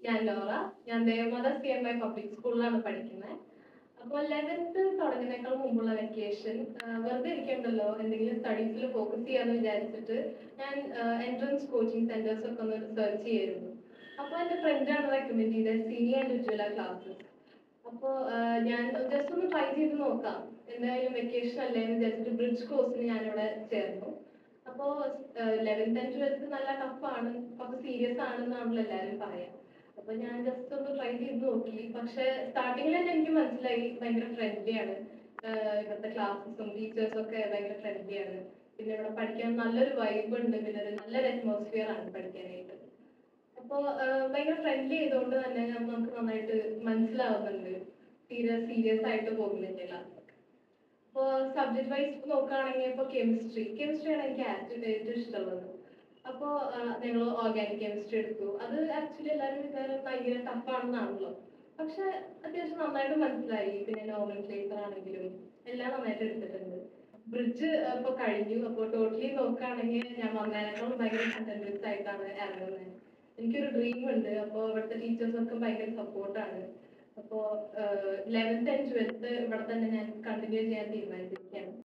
ഞാൻ ലോറ ഞാൻ Devamatha C M I public സ്കൂളിലാണ് പഠിക്കുന്നത് അപ്പോൾ ലെവൻത്ത് തുടങ്ങുന്നേക്കാൾ മുമ്പുള്ള വെക്കേഷൻ വെറുതെ ഇരിക്കണ്ടല്ലോ എന്തെങ്കിലും സ്റ്റഡീസിൽ ഫോക്കസ് ചെയ്യാന്ന് വിചാരിച്ചിട്ട് ഞാൻ എൻട്രൻസ് കോച്ചിങ് സെന്റേഴ്സ് ഒക്കെ ഒന്ന് സെർച്ച് ചെയ്യായിരുന്നു അപ്പോൾ എൻ്റെ ഫ്രണ്ടാണ് റെക്കമെൻഡ് ചെയ്തത് സീനിയർ ആൻഡ് ഉജ്വല ക്ലാസ്സസ് അപ്പോൾ ഞാൻ ജസ്റ്റ് ഒന്ന് ട്രൈ ചെയ്ത് നോക്കാം എന്തായാലും വെക്കേഷൻ അല്ലേ എന്ന് വിചാരിച്ചിട്ട് ബ്രിഡ്ജ് കോഴ്സിന് ഞാനിവിടെ ചേർന്നു അപ്പോൾ ലെവൻത്ത് ആൻഡ് ട്വൽത്ത് നല്ല ടഫാണ് കുറച്ച് സീരിയസ് ആണെന്നാണല്ലോ എല്ലാവരും പറയാ അപ്പൊ ഞാൻ ജസ്റ്റ് ഒന്ന് ട്രൈ ചെയ്ത് നോക്കി പക്ഷെ സ്റ്റാർട്ടിങ്ങിൽ തന്നെ എനിക്ക് മനസ്സിലായി ഭയങ്കര ഫ്രണ്ട്ലി ആണ് ആഹ് ഇവിടുത്തെ ക്ലാസ്സസും ടീച്ചേഴ്സും ഒക്കെ ഭയങ്കര ഫ്രണ്ട്ലി ആണ് പിന്നെ ഇവിടെ പഠിക്കാൻ നല്ലൊരു വൈബ് ഉണ്ട് പിന്നെ ഒരു നല്ലൊരു അറ്റ്മോസ്ഫിയർ ആണ് പഠിക്കാനായിട്ട് അപ്പോൾ ഭയങ്കര ഫ്രണ്ട്ലി ചെയ്തുകൊണ്ട് തന്നെ ഞാൻ- നമുക്ക് നന്നായിട്ട് മനസ്സിലാവുന്നുണ്ട് തീരെ സീരിയസ് ആയിട്ട് പോകുന്നില്ല എൻ്റെ ക്ലാസ് ഇപ്പോൾ സബ്ജക്ട് വൈസ് നോക്കുകയാണെങ്കിൽ ഇപ്പോൾ കെമിസ്ട്രി കെമിസ്ട്രിയാണ് എനിക്ക് ഏറ്റവും ഏറ്റവും ഇഷ്ടമുള്ളത് അപ്പോൾ ഞങ്ങൾ ഓർഗാനിക് കെമിസ്ട്രി എടുത്തു അത് ആക്ച്വലി എല്ലാവരും വിചാരം ഭയങ്കര ടഫാണെന്നാണല്ലോ പക്ഷെ അത്യാവശ്യം നന്നായിട്ട് മനസ്സിലായി പിന്നെ നോർമൽ ക്ലേസർ ആണെങ്കിലും എല്ലാം നന്നായിട്ട് എടുത്തിട്ടുണ്ട് ബ്രിഡ്ജ് ഇപ്പോൾ കഴിഞ്ഞു അപ്പോൾ ടോട്ടലി നോക്കുകയാണെങ്കിൽ ഞാൻ വന്നതിനേക്കാളും ഭയങ്കര കണ്ടൻസ് ആയിട്ടാണ് ഇറങ്ങുന്നത് എനിക്കൊരു ഡ്രീം ഉണ്ട് അപ്പോൾ ഇവിടുത്തെ ടീച്ചേഴ്സ് ഒക്കെ ഭയങ്കര സപ്പോർട്ടാണ് അപ്പോൾ ലെവൻത്ത് ആൻഡ് ട്വൽത്ത് ഇവിടെ തന്നെ ഞാൻ കണ്ടിന്യൂ ചെയ്യാൻ തീരുമാനിച്ചിരിക്കുകയാണ്